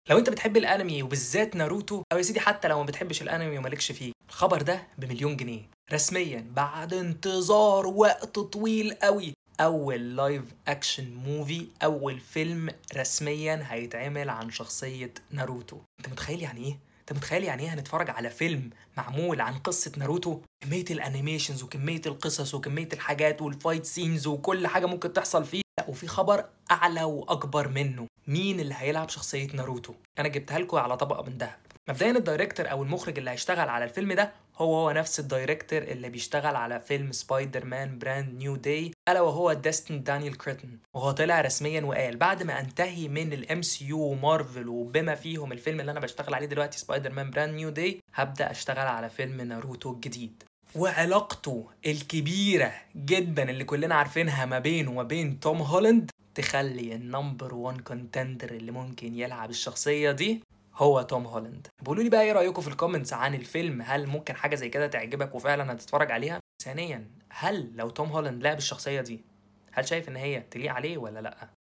لو انت بتحب الانمي وبالذات ناروتو او يا سيدي حتى لو ما بتحبش الانمي ومالكش فيه الخبر ده بمليون جنيه رسميا بعد انتظار وقت طويل قوي اول لايف اكشن موفي اول فيلم رسميا هيتعمل عن شخصيه ناروتو انت متخيل يعني ايه انت متخيل يعني ايه هنتفرج على فيلم معمول عن قصه ناروتو كميه الانيميشنز وكميه القصص وكميه الحاجات والفايت سينز وكل حاجه ممكن تحصل فيه لا وفي خبر اعلى واكبر منه مين اللي هيلعب شخصيه ناروتو انا جبتها لكم على طبقه من ذهب مبدئيا الدايركتور او المخرج اللي هيشتغل على الفيلم ده هو هو نفس الدايركتور اللي بيشتغل على فيلم سبايدر مان براند نيو داي الا وهو داستن دانيال كريتن وهو طلع رسميا وقال بعد ما انتهي من الام سي يو ومارفل وبما فيهم الفيلم اللي انا بشتغل عليه دلوقتي سبايدر مان براند نيو داي هبدا اشتغل على فيلم ناروتو الجديد وعلاقته الكبيرة جدا اللي كلنا عارفينها ما بينه وما بين توم هولاند تخلي النمبر 1 كونتندر اللي ممكن يلعب الشخصية دي هو توم هولاند بقولوا لي بقى ايه رايكم في الكومنتس عن الفيلم هل ممكن حاجه زي كده تعجبك وفعلا هتتفرج عليها ثانيا هل لو توم هولاند لعب الشخصيه دي هل شايف ان هي تليق عليه ولا لا